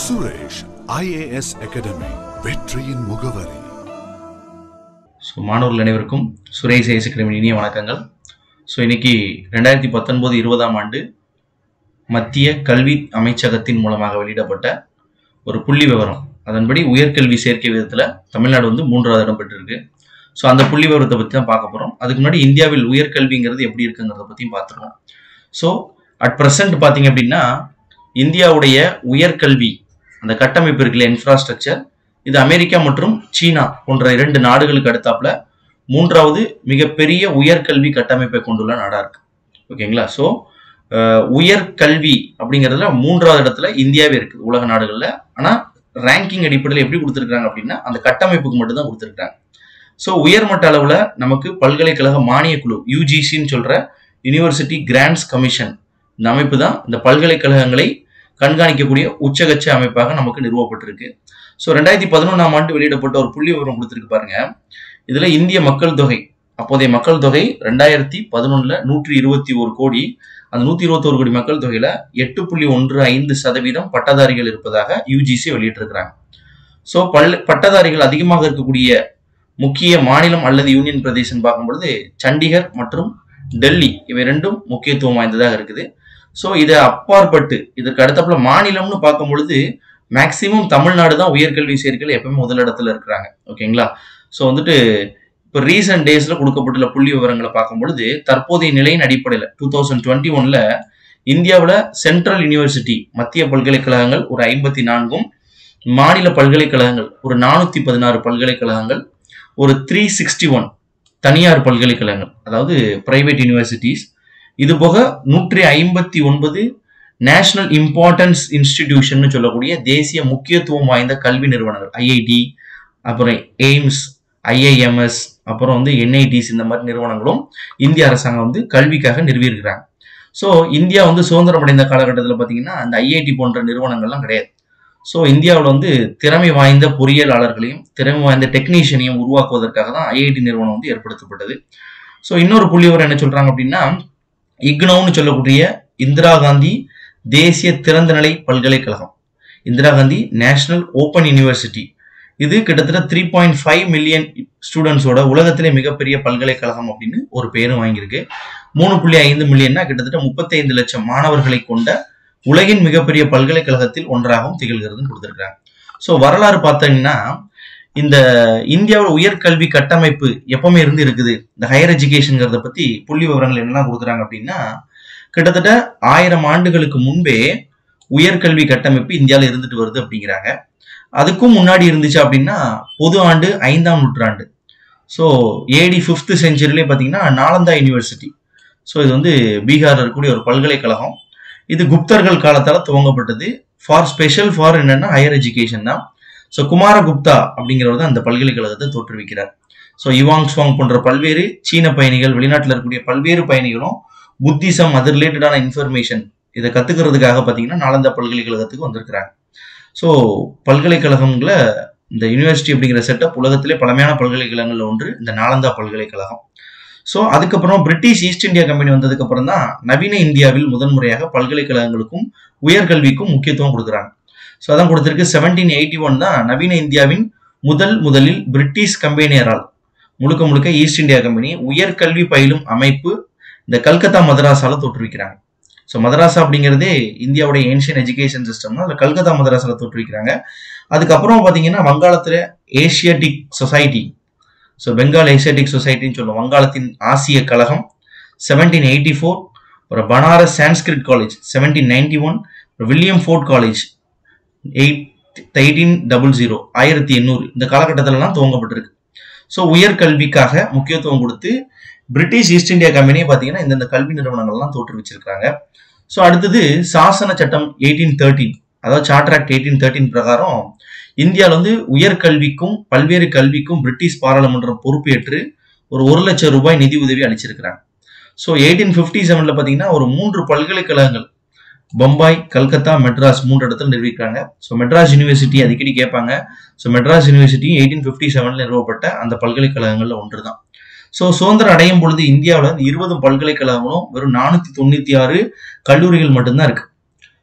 Suresh IAS academy வெற்றியின் முகவரி so மாணவர்கள் அனைவருக்கும் சுரேஷ் ஐஎஸ் அகாடமி இனிய வணக்கங்கள் ஸோ இன்னைக்கு ரெண்டாயிரத்தி பத்தொன்பது இருபதாம் ஆண்டு மத்திய கல்வி அமைச்சகத்தின் மூலமாக வெளியிடப்பட்ட ஒரு புள்ளி விவரம் அதன்படி உயர்கல்வி சேர்க்கை விதத்தில் தமிழ்நாடு வந்து மூன்றாவது இடம் பெற்றிருக்கு ஸோ அந்த புள்ளி விவரத்தை பற்றி தான் பார்க்க போகிறோம் அதுக்கு முன்னாடி இந்தியாவில் உயர்கல்விங்கிறது எப்படி இருக்குங்கிறத பற்றியும் பார்த்துருவோம் ஸோ அட் ப்ரெசன்ட் பார்த்தீங்க அப்படின்னா இந்தியாவுடைய உயர்கல்வி அந்த கட்டமைப்பு இருக்குல்ல இன்ஃப்ராஸ்ட்ரக்சர் இது அமெரிக்கா மற்றும் சீனா போன்ற இரண்டு நாடுகளுக்கு அடுத்தாப்புல மூன்றாவது மிகப்பெரிய உயர்கல்வி கட்டமைப்பை கொண்டுள்ள நாடா இருக்கு ஓகேங்களா ஸோ உயர்கல்வி அப்படிங்கிறதுல மூன்றாவது இடத்துல இந்தியாவே இருக்குது உலக நாடுகளில் ஆனால் ரேங்கிங் அடிப்படையில் எப்படி கொடுத்துருக்காங்க அப்படின்னா அந்த கட்டமைப்புக்கு மட்டும் தான் கொடுத்துருக்காங்க ஸோ உயர்மட்ட அளவில் நமக்கு பல்கலைக்கழக மானியக் குழு யூஜிசின்னு சொல்ற யூனிவர்சிட்டி கிராண்ட்ஸ் கமிஷன் இந்த அமைப்பு தான் இந்த பல்கலைக்கழகங்களை கண்காணிக்கக்கூடிய உச்சகட்ச அமைப்பாக நமக்கு நிறுவப்பட்டிருக்கு ஸோ ரெண்டாயிரத்தி பதினொன்றாம் ஆண்டு வெளியிடப்பட்ட ஒரு புள்ளி விவரம் கொடுத்துருக்கு பாருங்க இதுல இந்திய மக்கள் தொகை அப்போதைய மக்கள் தொகை ரெண்டாயிரத்தி பதினொன்னுல நூற்றி இருபத்தி ஒரு கோடி அந்த நூத்தி இருபத்தோரு கோடி மக்கள் தொகையில எட்டு புள்ளி ஒன்று ஐந்து சதவீதம் பட்டதாரிகள் இருப்பதாக யூஜிசி வெளியிட்டிருக்கிறாங்க ஸோ பல் பட்டதாரிகள் அதிகமாக இருக்கக்கூடிய முக்கிய மாநிலம் அல்லது யூனியன் பிரதேசம் பார்க்கும்பொழுது சண்டிகர் மற்றும் டெல்லி இவை ரெண்டும் முக்கியத்துவம் வாய்ந்ததாக இருக்குது ஸோ இதை அப்பாற்பட்டு இதற்கு அடுத்தப்புல மாநிலம்னு பார்க்கும் பொழுது மேக்சிமம் தமிழ்நாடு தான் உயர்கல்வி சேர்க்கையில் எப்பவுமே முதலிடத்துல இருக்கிறாங்க ஓகேங்களா ஸோ வந்துட்டு இப்போ ரீசெண்ட் டேஸ்ல கொடுக்கப்பட்டுள்ள புள்ளி விவரங்களை பார்க்கும் பொழுது தற்போதைய நிலையின் அடிப்படையில் டூ தௌசண்ட் டுவெண்ட்டி ஒன்ல இந்தியாவில் சென்ட்ரல் யூனிவர்சிட்டி மத்திய பல்கலைக்கழகங்கள் ஒரு ஐம்பத்தி நான்கும் மாநில பல்கலைக்கழகங்கள் ஒரு நானூத்தி பதினாறு பல்கலைக்கழகங்கள் ஒரு த்ரீ சிக்ஸ்டி ஒன் தனியார் பல்கலைக்கழகங்கள் அதாவது பிரைவேட் யூனிவர்சிட்டிஸ் இது போக நூற்றி ஐம்பத்தி ஒன்பது நேஷனல் இம்பார்ட்டன்ஸ் இன்ஸ்டிடியூஷன் சொல்லக்கூடிய தேசிய முக்கியத்துவம் வாய்ந்த கல்வி நிறுவனங்கள் ஐஐடி அப்புறம் எய்ம்ஸ் ஐஐஎம்எஸ் அப்புறம் வந்து என்ஐடிஸ் இந்த மாதிரி நிறுவனங்களும் இந்திய அரசாங்கம் வந்து கல்விக்காக நிறுவியிருக்கிறாங்க ஸோ இந்தியா வந்து சுதந்திரம் அடைந்த காலகட்டத்தில் பார்த்தீங்கன்னா அந்த ஐஐடி போன்ற நிறுவனங்கள்லாம் கிடையாது ஸோ இந்தியாவில் வந்து திறமை வாய்ந்த பொறியியலாளர்களையும் திறமை வாய்ந்த டெக்னீஷியனையும் உருவாக்குவதற்காக தான் ஐஐடி நிறுவனம் வந்து ஏற்படுத்தப்பட்டது ஸோ இன்னொரு புள்ளிவரம் என்ன சொல்றாங்க அப்படின்னா இக்னோன்னு சொல்லக்கூடிய இந்திரா காந்தி தேசிய திறந்தநிலை பல்கலைக்கழகம் Indira Gandhi national open university இது கிட்டத்தட்ட த்ரீ பாயிண்ட் ஃபைவ் மில்லியன் ஸ்டூடெண்ட்ஸோட உலகத்திலே மிகப்பெரிய பல்கலைக்கழகம் அப்படின்னு ஒரு பேரும் வாங்கியிருக்கு மூணு புள்ளி ஐந்து மில்லியன்னா கிட்டத்தட்ட முப்பத்தி ஐந்து லட்சம் மாணவர்களை கொண்ட உலகின் மிகப்பெரிய பல்கலைக்கழகத்தில் ஒன்றாகவும் திகழ்கிறதுன்னு கொடுத்துருக்காங்க ஸோ வரலாறு பார்த்தீங்கன்னா இந்த இந்தியாவில் உயர்கல்வி கட்டமைப்பு எப்பவுமே இருந்து இருக்குது இந்த ஹையர் எஜுகேஷன்ங்கிறத பத்தி புள்ளி விவரங்கள் என்னெல்லாம் கொடுக்குறாங்க அப்படின்னா கிட்டத்தட்ட ஆயிரம் ஆண்டுகளுக்கு முன்பே உயர்கல்வி கட்டமைப்பு இந்தியாவில் இருந்துட்டு வருது அப்படிங்கிறாங்க அதுக்கும் முன்னாடி இருந்துச்சு அப்படின்னா பொது ஆண்டு ஐந்தாம் நூற்றாண்டு ஸோ ஏடி ஃபிஃப்த் செஞ்சுரிலே பார்த்தீங்கன்னா நாலந்தா யூனிவர்சிட்டி ஸோ இது வந்து பீகாரில் இருக்கக்கூடிய ஒரு பல்கலைக்கழகம் இது குப்தர்கள் காலத்தால் துவங்கப்பட்டது ஃபார் ஸ்பெஷல் ஃபார் என்னன்னா ஹையர் எஜுகேஷன் தான் ஸோ குமாரகுப்தா அப்படிங்கிறவர் தான் அந்த பல்கலைக்கழகத்தை தோற்றுவிக்கிறார் ஸோ இவாங் ஸ்வாங் போன்ற பல்வேறு சீன பயணிகள் வெளிநாட்டில் இருக்கக்கூடிய பல்வேறு பயணிகளும் புத்திசம் அது ரிலேட்டடான இன்ஃபர்மேஷன் இதை கத்துக்கிறதுக்காக பார்த்தீங்கன்னா நாலந்தா பல்கலைக்கழகத்துக்கு வந்திருக்கிறாங்க ஸோ பல்கலைக்கழகங்களை இந்த யூனிவர்சிட்டி அப்படிங்கிற செட்டப் உலகத்திலே பழமையான பல்கலைக்கழகங்கள்ல ஒன்று இந்த நாலந்தா பல்கலைக்கழகம் ஸோ அதுக்கப்புறம் பிரிட்டிஷ் ஈஸ்ட் இந்தியா கம்பெனி வந்ததுக்கு அப்புறம் தான் நவீன இந்தியாவில் முதன்முறையாக பல்கலைக்கழகங்களுக்கும் உயர்கல்விக்கும் முக்கியத்துவம் கொடுக்குறாங்க ஸோ அதான் கொடுத்திருக்கு செவன்டீன் எயிட்டி ஒன் தான் நவீன இந்தியாவின் முதல் முதலில் பிரிட்டிஷ் கம்பெனியரால் முழுக்க முழுக்க ஈஸ்ட் இந்தியா கம்பெனி உயர்கல்வி பயிலும் அமைப்பு இந்த கல்கத்தா மதராசால தோற்றுவிக்கிறாங்க ஸோ மதராசா அப்படிங்கிறதே இந்தியாவுடைய ஏன்ஷியன் எஜுகேஷன் சிஸ்டம்னா அதில் கல்கத்தா மதராசால தோற்றுவிக்கிறாங்க அதுக்கப்புறம் பார்த்தீங்கன்னா வங்காளத்தில் Asiatic society so Bengal Asiatic சொசைட்டின்னு சொல்லுவோம் வங்காளத்தின் ஆசிய கழகம் செவன்டீன் எயிட்டி ஃபோர் ஒரு Banaras Sanskrit college seventeen ninety one William Fort college eight eighteen double zero ஆயிரத்தி எண்ணூறு இந்த காலகட்டத்திலலாம் துவங்கப்பட்டிருக்கு ஸோ உயர்கல்விக்காக முக்கியத்துவம் கொடுத்து பிரிட்டிஷ் ஈஸ்ட் இந்தியா கம்பெனியை பார்த்தீங்கன்னா இந்தந்த கல்வி நிறுவனங்கள்லாம் தோற்றுவிச்சிருக்காங்க ஸோ அடுத்தது சாசன சட்டம் எயிட்டீன் தேர்ட்டீன் அதாவது சார்ட்டர் ஆக்ட் எயிட்டீன் தேர்ட்டீன் பிரகாரம் இந்தியாவில் வந்து உயர்கல்விக்கும் பல்வேறு கல்விக்கும் பிரிட்டிஷ் பாராளுமன்றம் பொறுப்பேற்று ஒரு ஒரு லட்சம் ரூபாய் நிதி உதவி அளிச்சிருக்கிறாங்க ஸோ எயிட்டீன் ஃபிஃப்டி செவனில் பார்த்தீங்கன்னா ஒரு மூன்று பல்கலைக்கழகங்கள் பம்பாய் கல்கத்தா மெட்ராஸ் மூன்று இடத்துல நிறுவிக்கிறாங்க ஸோ மெட்ராஸ் யூனிவர்சிட்டி அடிக்கடி கேட்பாங்க so Madras university eighteen fifty செவனில் நிறுவப்பட்ட அந்த பல்கலைக்கழகங்களில் ஒன்று தான் ஸோ சுதந்திரம் அடையும் பொழுது இந்தியாவில் இருபது பல்கலைக்கழகங்களும் வெறும் நானூற்றி தொண்ணூற்றி ஆறு கல்லூரிகள் மட்டும்தான் இருக்கு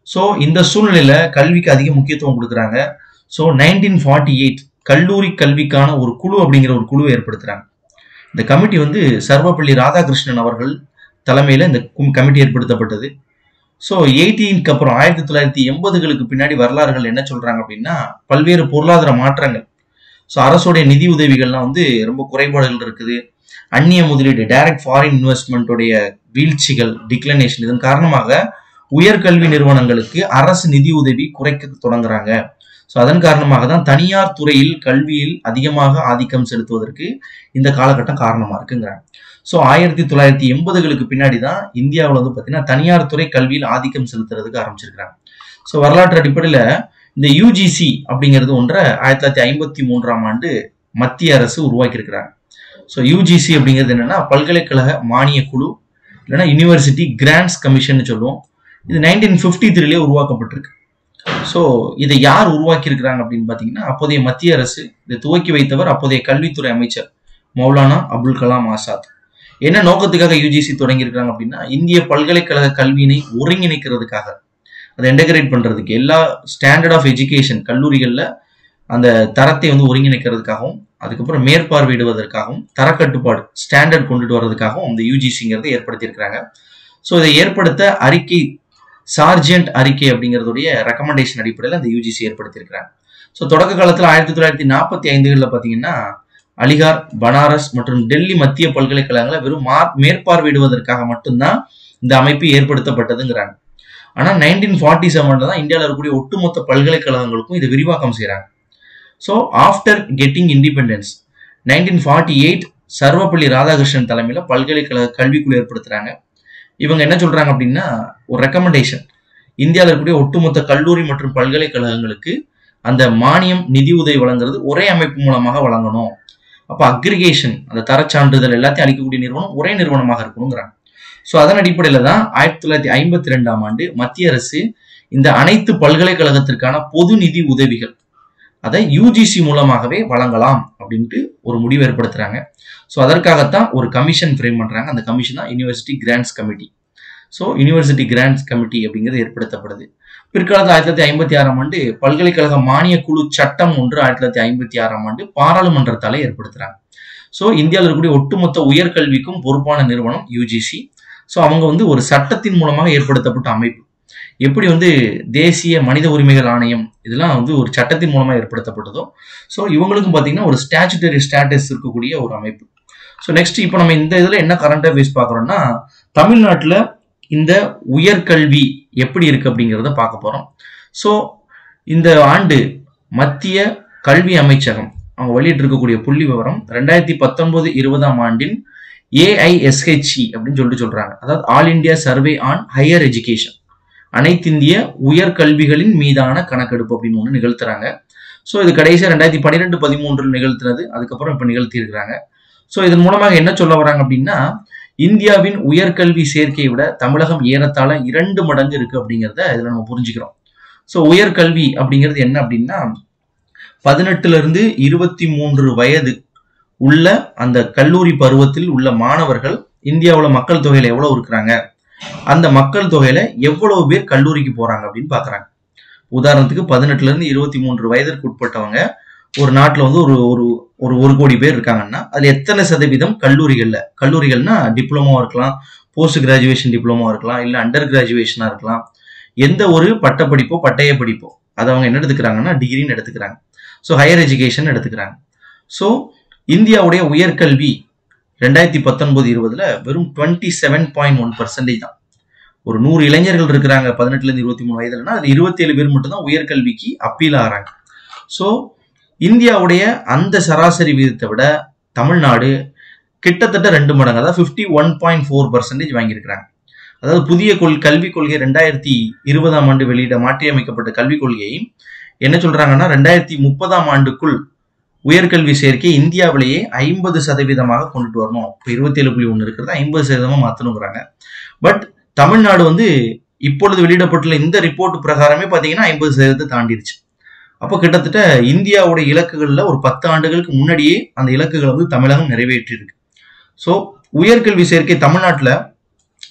ஸோ இந்த சூழ்நிலையில கல்விக்கு அதிக முக்கியத்துவம் கொடுக்குறாங்க ஸோ நைன்டீன் ஃபார்ட்டி எயிட் கல்லூரி கல்விக்கான ஒரு குழு அப்படிங்கிற ஒரு குழுவை ஏற்படுத்துறாங்க இந்த கமிட்டி வந்து சர்வப்பள்ளி ராதாகிருஷ்ணன் அவர்கள் தலைமையில இந்த கமிட்டி ஏற்படுத்தப்பட்டது ஸோ எயிட்டீனுக்கு அப்புறம் ஆயிரத்தி தொள்ளாயிரத்தி எண்பதுகளுக்கு பின்னாடி வரலாறுகள் என்ன சொல்றாங்க அப்படின்னா பல்வேறு பொருளாதார மாற்றங்கள் ஸோ அரசுடைய நிதி உதவிகள்லாம் வந்து ரொம்ப குறைபாடுகள் இருக்குது அந்நிய முதலீடு டைரக்ட் ஃபாரின் இன்வெஸ்ட்மெண்ட்டுடைய வீழ்ச்சிகள் டிக்ளனேஷன் இதன் காரணமாக உயர்கல்வி நிறுவனங்களுக்கு அரசு நிதி உதவி குறைக்க தொடங்குறாங்க ஸோ அதன் காரணமாக தான் தனியார் துறையில் கல்வியில் அதிகமாக ஆதிக்கம் செலுத்துவதற்கு இந்த காலகட்டம் காரணமா இருக்குங்கிறாங்க ஸோ ஆயிரத்தி தொள்ளாயிரத்தி எண்பதுகளுக்கு பின்னாடி தான் இந்தியாவில் வந்து பார்த்தீங்கன்னா தனியார் துறை கல்வியில் ஆதிக்கம் செலுத்துறதுக்கு ஆரம்பிச்சிருக்கிறாங்க ஸோ வரலாற்று அடிப்படையில் இந்த யூஜிசி அப்படிங்கிறது ஒன்றை ஆயிரத்தி தொள்ளாயிரத்தி ஐம்பத்தி மூன்றாம் ஆண்டு மத்திய அரசு உருவாக்கியிருக்கிறாங்க ஸோ யூஜிசி அப்படிங்கிறது என்னன்னா பல்கலைக்கழக மானிய குழு இல்லைன்னா யூனிவர்சிட்டி கிராண்ட்ஸ் கமிஷன் சொல்லுவோம் இது நைன்டீன் ஃபிஃப்டி த்ரீலேயே உருவாக்கப்பட்டிருக்கு ஸோ இதை யார் உருவாக்கியிருக்கிறாங்க அப்படின்னு பார்த்தீங்கன்னா அப்போதைய மத்திய அரசு இதை துவக்கி வைத்தவர் அப்போதைய கல்வித்துறை அமைச்சர் மௌலானா அபுல் கலாம் ஆசாத் என்ன நோக்கத்துக்காக யூஜிசி தொடங்கியிருக்காங்க அப்படின்னா இந்திய பல்கலைக்கழக கல்வியினை ஒருங்கிணைக்கிறதுக்காக அதை இன்டகிரேட் பண்றதுக்கு எல்லா ஸ்டாண்டர்ட் ஆஃப் எஜுகேஷன் கல்லூரிகளில் அந்த தரத்தை வந்து ஒருங்கிணைக்கிறதுக்காகவும் அதுக்கப்புறம் மேற்பார்வையிடுவதற்காகவும் தரக்கட்டுப்பாடு ஸ்டாண்டர்ட் கொண்டுட்டு வர்றதுக்காகவும் இந்த யூஜிசிங்கிறத ஏற்படுத்தியிருக்கிறாங்க ஸோ இதை ஏற்படுத்த அறிக்கை சார்ஜென்ட் அறிக்கை அப்படிங்கிறதுடைய ரெக்கமெண்டேஷன் அடிப்படையில் அந்த யூஜிசி ஏற்படுத்தியிருக்கிறாங்க ஸோ தொடக்க காலத்தில் ஆயிரத்தி தொள்ளாயிரத்தி நாற்பத்தி ஐந்துகளில் பார்த்தீங்கன்னா அலிகார் பனாரஸ் மற்றும் டெல்லி மத்திய பல்கலைக்கழகங்களை வெறும் மார் மேற்பார்வையிடுவதற்காக மட்டும்தான் இந்த அமைப்பு ஏற்படுத்தப்பட்டதுங்கிறாங்க ஆனால் நைன்டீன் ஃபார்ட்டி செவனில் தான் இந்தியாவில் இருக்கக்கூடிய ஒட்டுமொத்த பல்கலைக்கழகங்களுக்கும் இதை விரிவாக்கம் செய்கிறாங்க so after getting independence nineteen forty eight Sarvepalli Radhakrishnan தலைமையில் பல்கலைக்கழக கல்விக்குழு ஏற்படுத்துகிறாங்க இவங்க என்ன சொல்றாங்க அப்படின்னா ஒரு ரெக்கமெண்டேஷன் இந்தியாவில் இருக்கக்கூடிய ஒட்டுமொத்த கல்லூரி மற்றும் பல்கலைக்கழகங்களுக்கு அந்த மானியம் நிதி உதவி வழங்குறது ஒரே அமைப்பு மூலமாக வழங்கணும் அப்போ அக்ரிகேஷன் அந்த தரச்சான்றிதழ் எல்லாத்தையும் அளிக்கக்கூடிய நிறுவனம் ஒரே நிறுவனமாக இருக்கணுங்கிறாங்க ஸோ அதன் அடிப்படையில் தான் ஆயிரத்தி தொள்ளாயிரத்தி ஐம்பத்தி ரெண்டாம் ஆண்டு மத்திய அரசு இந்த அனைத்து பல்கலைக்கழகத்திற்கான பொது நிதி உதவிகள் அதை யூஜிசி மூலமாகவே வழங்கலாம் அப்படின்ட்டு ஒரு முடிவு ஏற்படுத்துறாங்க ஸோ அதற்காகத்தான் ஒரு கமிஷன் ஃப்ரேம் பண்றாங்க அந்த கமிஷன் தான் university grants committee so university grants committee அப்படிங்கிறது ஏற்படுத்தப்படுது பிற்காலத்தில் ஆயிரத்தி தொள்ளாயிரத்தி ஐம்பத்தி ஆறாம் ஆண்டு பல்கலைக்கழக மானிய குழு சட்டம் ஒன்று ஆயிரத்தி தொள்ளாயிரத்தி ஐம்பத்தி ஆறாம் ஆண்டு பாராளுமன்றத்தாலே ஏற்படுத்துறாங்க ஸோ இந்தியாவில் இருக்கக்கூடிய ஒட்டுமொத்த உயர்கல்விக்கும் பொறுப்பான நிறுவனம் யூஜிசி ஸோ அவங்க வந்து ஒரு சட்டத்தின் மூலமாக ஏற்படுத்தப்பட்ட அமைப்பு எப்படி வந்து தேசிய மனித உரிமைகள் ஆணையம் இதெல்லாம் வந்து ஒரு சட்டத்தின் மூலமாக ஏற்படுத்தப்பட்டதோ ஸோ இவங்களுக்கும் பார்த்தீங்கன்னா ஒரு ஸ்டாச்சுட்டரி ஸ்டேட்டஸ் இருக்கக்கூடிய ஒரு அமைப்பு ஸோ நெக்ஸ்ட் இப்போ நம்ம இந்த இதில் என்ன கரண்ட் அஃபேர்ஸ் பார்க்குறோம்னா தமிழ்நாட்டில் இந்த உயர்கல்வி எப்படி இருக்கு அப்படிங்கிறத பார்க்க போகிறோம் ஸோ இந்த ஆண்டு மத்திய கல்வி அமைச்சகம் அவங்க வெளியிட்டிருக்கக்கூடிய புள்ளி விவரம் ரெண்டாயிரத்தி பத்தொன்பது இருபதாம் ஆண்டின் ஏஐஎஸ்ஹெச்இ அப்படின்னு சொல்லிட்டு சொல்றாங்க அதாவது all India survey on higher education அனைத்திந்திய உயர்கல்விகளின் மீதான கணக்கெடுப்பு அப்படின்னு ஒன்று நிகழ்த்துறாங்க ஸோ இது கடைசியாக ரெண்டாயிரத்தி பன்னிரெண்டு பதிமூன்றில் நிகழ்த்தினது அதுக்கப்புறம் இப்போ நிகழ்த்தி இருக்கிறாங்க ஸோ இதன் மூலமாக என்ன சொல்ல வராங்க அப்படின்னா இந்தியாவின் உயர்கல்வி சேர்க்கையை விட தமிழகம் ஏறத்தாழ இரண்டு மடங்கு இருக்கு அப்படிங்கிறத இதில் நம்ம புரிஞ்சுக்கிறோம் ஸோ உயர்கல்வி அப்படிங்கிறது என்ன அப்படின்னா பதினெட்டுல இருந்து இருபத்தி மூன்று வயது உள்ள அந்த கல்லூரி பருவத்தில் உள்ள மாணவர்கள் இந்தியாவில் மக்கள் தொகையில எவ்வளவு இருக்கிறாங்க அந்த மக்கள் தொகையில எவ்வளவு பேர் கல்லூரிக்கு போறாங்க அப்படின்னு பாக்குறாங்க உதாரணத்துக்கு பதினெட்டுல இருந்து இருபத்தி மூன்று வயதிற்கு உட்பட்டவங்க ஒரு நாட்டில் வந்து ஒரு ஒரு ஒரு ஒரு கோடி பேர் இருக்காங்கன்னா அதுல எத்தனை சதவீதம் கல்லூரிகள்ல கல்லூரிகள்னா டிப்ளமோவா இருக்கலாம் போஸ்ட் கிராஜுவேஷன் டிப்ளமோவா இருக்கலாம் இல்ல அண்டர் கிராஜுவேஷனா இருக்கலாம் எந்த ஒரு பட்டப்படிப்போ பட்டய படிப்போ அதை அவங்க என்ன எடுத்துக்கிறாங்கன்னா டிகிரின்னு எடுத்துக்கிறாங்க ஸோ ஹையர் எஜுகேஷன் எடுத்துக்கிறாங்க ஸோ இந்தியாவுடைய உயர்கல்வி ரெண்டாயிரத்தி பத்தொன்பது இருபதுல வெறும் twenty seven point one percentage தான் ஒரு நூறு இளைஞர்கள் இருக்கிறாங்க பதினெட்டுல இருந்து இருபத்தி மூணு வயதுலன்னா அதுல இருபத்தி ஏழு பேர் மட்டும் தான் உயர்கல்விக்கு அப்பீல் ஆகிறாங்க ஸோ இந்தியாவுடைய அந்த சராசரி விகிதத்தை விட தமிழ்நாடு கிட்டத்தட்ட ரெண்டு மடங்கு அதாவது fifty one point four percentage வாங்கியிருக்கிறாங்க அதாவது புதிய கொள் கல்விக் கொள்கை ரெண்டாயிரத்தி இருபதாம் ஆண்டு வெளியிட மாற்றியமைக்கப்பட்ட கல்விக் கொள்கையை என்ன சொல்றாங்கன்னா ரெண்டாயிரத்தி முப்பதாம் ஆண்டுக்குள் உயர்கல்வி சேர்க்கை இந்தியாவிலேயே ஐம்பது சதவீதமாக கொண்டுட்டு வரணும் இப்போ இருபத்தி ஏழு புள்ளி ஒன்று இருக்கிறது ஐம்பது சதவீதமாக மாற்றணுங்கிறாங்க பட் தமிழ்நாடு வந்து இப்பொழுது வெளியிடப்பட்டுள்ள இந்த ரிப்போர்ட் பிரகாரமே பார்த்தீங்கன்னா ஐம்பது சதவீதத்தை தாண்டிடுச்சு அப்போ கிட்டத்தட்ட இந்தியாவோட இலக்குகளில் ஒரு பத்து ஆண்டுகளுக்கு முன்னாடியே அந்த இலக்குகளை வந்து தமிழகம் நிறைவேற்றியிருக்கு ஸோ உயர்கல்வி சேர்க்கை தமிழ்நாட்டில்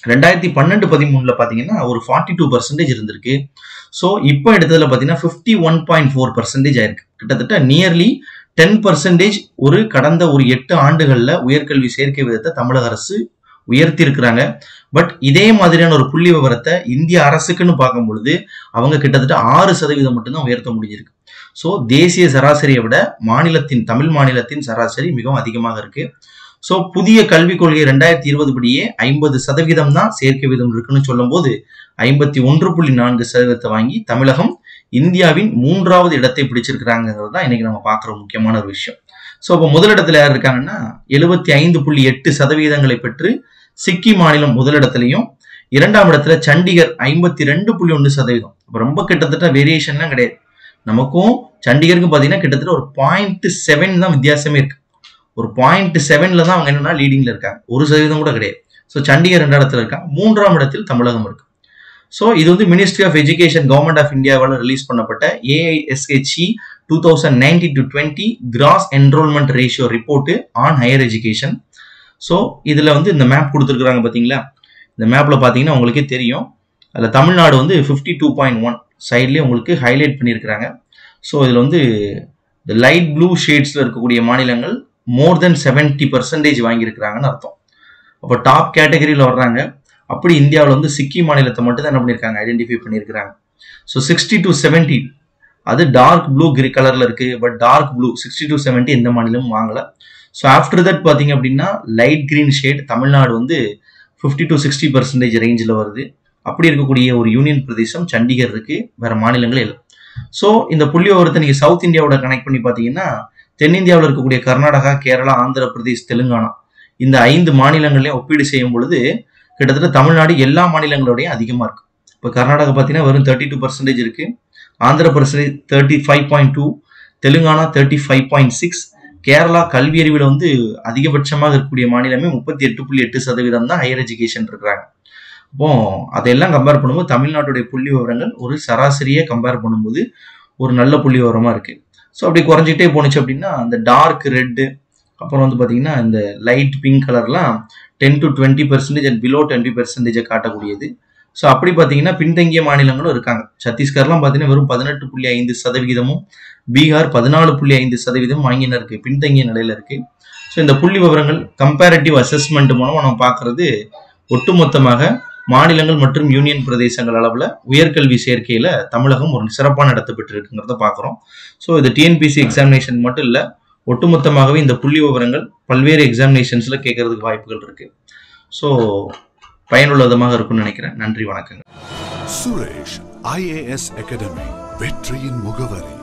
ரெண்டாயிரத்தி பன்னெண்டு பதிமூணுல பாத்தீங்கன்னா ஒரு ஃபார்ட்டி டூ பர்சன்டேஜ் இருந்திருக்கு ஸோ இப்போ எடுத்ததுல பாத்தீங்கன்னா fifty one point four percentage ஆயிருக்கு கிட்டத்தட்ட நியர்லி டென் பர்சன்டேஜ் ஒரு கடந்த ஒரு எட்டு ஆண்டுகள்ல உயர்கல்வி சேர்க்கை விதத்தை தமிழக அரசு உயர்த்தி இருக்கிறாங்க பட் இதே மாதிரியான ஒரு புள்ளி விவரத்தை இந்திய அரசுக்குன்னு பார்க்கும் பொழுது அவங்க கிட்டத்தட்ட ஆறு சதவீதம் மட்டும்தான் உயர்த்த முடிஞ்சிருக்கு ஸோ தேசிய சராசரியை விட மாநிலத்தின் தமிழ் மாநிலத்தின் சராசரி மிகவும் அதிகமாக இருக்கு ஸோ புதிய கல்விக் கொள்கை ரெண்டாயிரத்தி இருபது படியே ஐம்பது சதவீதம் தான் சேர்க்கை விதம் இருக்குன்னு சொல்லும்போது ஐம்பத்தி ஒன்று புள்ளி நான்கு சதவீதத்தை வாங்கி தமிழகம் இந்தியாவின் மூன்றாவது இடத்தை பிடிச்சிருக்கிறாங்கிறது தான் இன்னைக்கு நம்ம பார்க்குற முக்கியமான ஒரு விஷயம் ஸோ இப்போ முதலிடத்துல யார் இருக்காங்கன்னா எழுபத்தி ஐந்து புள்ளி எட்டு சதவீதங்களை பெற்று சிக்கிம் மாநிலம் முதலிடத்திலையும் இரண்டாம் இடத்துல சண்டிகர் ஐம்பத்தி ரெண்டு புள்ளி ஒன்று சதவீதம் அப்ப ரொம்ப கிட்டத்தட்ட வேரியேஷன்லாம் கிடையாது நமக்கும் சண்டிகருக்கு பார்த்தீங்கன்னா கிட்டத்தட்ட ஒரு பாயிண்ட் செவன் தான் வித்தியாசமே இருக்கு ஒரு பாயிண்ட் செவன்ல தான் அவங்க என்னன்னா லீடிங்ல இருக்காங்க ஒரு சதவீதம் கூட கிடையாது ஸோ சண்டிகர் ரெண்டு இடத்துல இருக்காங்க மூன்றாம் இடத்தில் தமிழகம் இருக்கு ஸோ இது வந்து ministry of education government of இந்தியாவால் ரிலீஸ் பண்ணப்பட்ட AISHE two thousand nineteen to twenty gross enrolment ratio report on higher education so இதில் வந்து இந்த மேப் கொடுத்துருக்குறாங்க பார்த்தீங்களா இந்த மேப்பில் பார்த்தீங்கன்னா உங்களுக்கே தெரியும் அதில் தமிழ்நாடு வந்து ஃபிஃப்டி டூ பாயிண்ட் ஒன் சைட்லேயே உங்களுக்கு ஹைலைட் பண்ணியிருக்கிறாங்க ஸோ இதில் வந்து இந்த லைட் ப்ளூ ஷேட்ஸில் இருக்கக்கூடிய மாநிலங்கள் மோர் தென் செவன்ட்டி பர்சன்டேஜ் வாங்கியிருக்கிறாங்கன்னு அர்த்தம் அப்போ டாப் கேட்டகரியில் வர்றாங்க அப்படி இந்தியாவில் வந்து சிக்கிம் மாநிலத்தை மட்டும் தான் என்ன பண்ணியிருக்காங்க ஐடென்டிஃபை பண்ணியிருக்கிறாங்க ஸோ சிக்ஸ்டி டு செவன்ட்டி அது டார்க் ப்ளூ கிரி கலரில் இருக்குது but dark blue sixty to seventy எந்த மாநிலமும் வாங்கலை ஸோ ஆஃப்டர் தட் பார்த்தீங்க அப்படின்னா லைட் கிரீன் ஷேட் தமிழ்நாடு வந்து ஃபிஃப்டி டு சிக்ஸ்டி பர்சன்டேஜ் ரேஞ்சில் வருது அப்படி இருக்கக்கூடிய ஒரு யூனியன் பிரதேசம் சண்டிகர் இருக்கு வேற மாநிலங்கள் இல்லை ஸோ இந்த புள்ளி விவரத்தை நீங்கள் சவுத் இந்தியாவோட கனெக்ட் பண்ணி பார்த்தீங்கன்னா தென்னிந்தியாவில் இருக்கக்கூடிய கர்நாடகா கேரளா ஆந்திர பிரதேஷ் தெலுங்கானா இந்த ஐந்து மாநிலங்களையும் ஒப்பீடு செய்யும் பொழுது கிட்டத்தட்ட தமிழ்நாடு எல்லா மாநிலங்களோடையும் அதிகமாக இருக்கு இப்போ கர்நாடகா பார்த்தீங்கன்னா வெறும் தேர்ட்டி டூ பர்சன்டேஜ் இருக்கு Andhra percentage thirty five point two Telangana thirty five point six Kerala கல்வி அறிவில் வந்து அதிகபட்சமாக இருக்கக்கூடிய மாநிலமே முப்பத்தி எட்டு புள்ளி எட்டு சதவீதம் தான் ஹையர் எஜுகேஷன் இருக்கிறாங்க அப்போ அதையெல்லாம் கம்பேர் பண்ணும்போது தமிழ்நாட்டுடைய புள்ளி விவரங்கள் ஒரு சராசரியை கம்பேர் பண்ணும்போது ஒரு நல்ல புள்ளி விவரமா இருக்கு ஸோ அப்படி குறைஞ்சிட்டே போணுச்சு அப்படின்னா அந்த டார்க் ரெட்டு அப்புறம் வந்து பார்த்தீங்கன்னா இந்த லைட் பிங்க் கலர்லாம் ten to twenty percentage and below twenty பர்சன்டேஜை காட்டக்கூடியது ஸோ அப்படி பார்த்தீங்கன்னா பின்தங்கிய மாநிலங்களும் இருக்காங்க சத்தீஸ்கர்லாம் பார்த்தீங்கன்னா வெறும் பதினெட்டு புள்ளி ஐந்து சதவிகிதமும் பீகார் பதினாலு புள்ளி ஐந்து சதவீதம் வாங்கின இருக்கு பின்தங்கிய நிலையில இருக்கு ஸோ இந்த புள்ளி விவரங்கள் கம்பேரட்டிவ் அசஸ்மெண்ட் மூலமா நம்ம பார்க்கறது ஒட்டுமொத்தமாக மாநிலங்கள் மற்றும் யூனியன் பிரதேசங்கள் அளவில் உயர்கல்வி சேர்க்கையில் தமிழகம் ஒரு சிறப்பான இடத்தை பெற்றிருக்குங்கிறத பார்க்குறோம் ஸோ இது டிஎன்பிசி எக்ஸாமினேஷன் மட்டும் இல்லை ஒட்டுமொத்தமாகவே இந்த புள்ளி விவரங்கள் பல்வேறு எக்ஸாமினேஷன்ஸில் கேட்கறதுக்கு வாய்ப்புகள் இருக்கு ஸோ பயனுள்ள விதமாக இருக்கும்னு நினைக்கிறேன் நன்றி வணக்கங்க சுரேஷ் ஐஏஎஸ் அகாடமி வெற்றியின் முகவரி